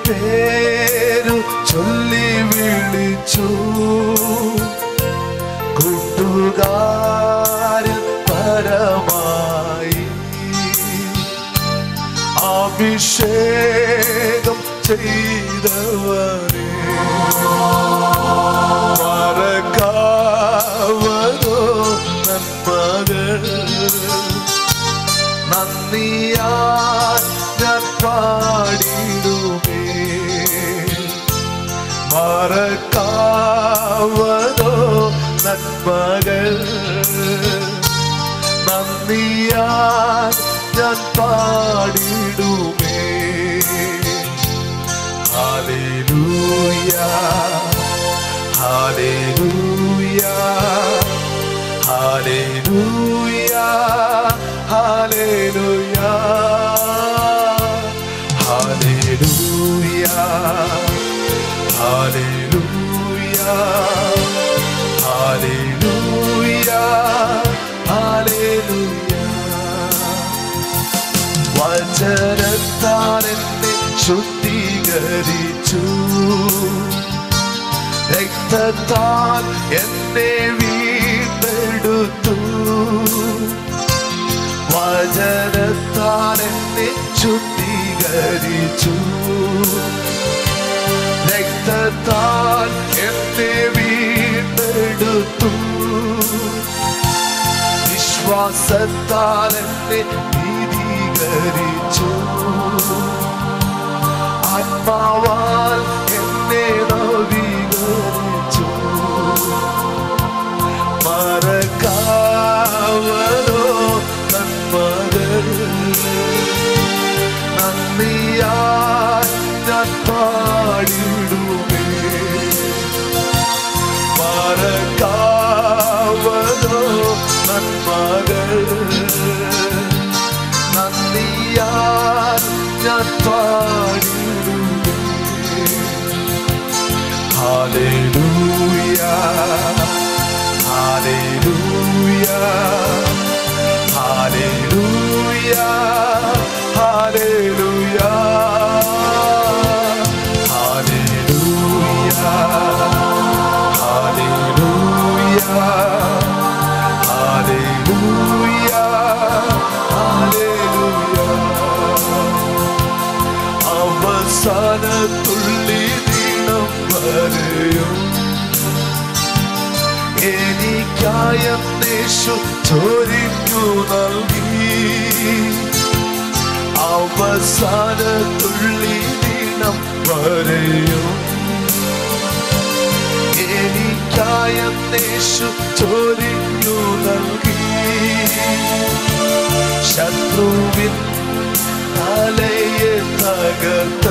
പേരു ചൊല്ലി വിളിച്ചു കൂട്ടുകാരിൽ പരമായി അഭിഷേകം ചെയ്തവരെ മറക്കാവതോ നന്മകൾ നന്ദിയാൽ ഞാൻ പാടിടുമേ മറക്കാവതോ നന്മകൾ നന്ദിയാൽ ഞാൻ പാടിടുമേ ഹാലേലൂയ ഹാലേലൂയ ഹാലേലൂയ ഹാലേലൂയ ഹാലേലൂയ ഹാലേലൂയ ഹാലേലൂയ ഹാലേലൂയ വചനത്താൽ എന്നെ ശുദ്ധീകരിച്ചു രക്തത്താൽ എന്നെ വീണ്ടെടുത്തു വചനത്താൽ എന്നെ ശുദ്ധീകരിച്ചു രക്തത്താൽ എന്നെ വീണ്ടെടുത്തു വിശ്വാസത്താൽ എന്നെ നീതീകരിച്ചു ആത്മാവാൽ എന്നെ നവീകരിച്ചു മറക്കാവതോ നന്മകൾ നന്ദിയാൽ ഞാൻ പാടിടുമേ മറക്കാവതോ നന്മകൾ നന്ദിയാൽ ഞാൻ പാടിടുമേ ഹാലേലൂയ ഹാലേലൂയ ഹാലേലൂയ ഹാലേലൂയ ഹാലേലൂയ ഹാലേലൂയ ഹാലേലൂയ ഹാലേലൂയ അവസാന തുള്ളി നീളം വരെയും എനിക്കായേശു ചോരിക്കു നൽകി അവസാന തുള്ളി നീളം വരെയും എനിക്കായേശു ചോരിക്കു നൽകി ശത്രുവിൻ തലയെ തകർത്ത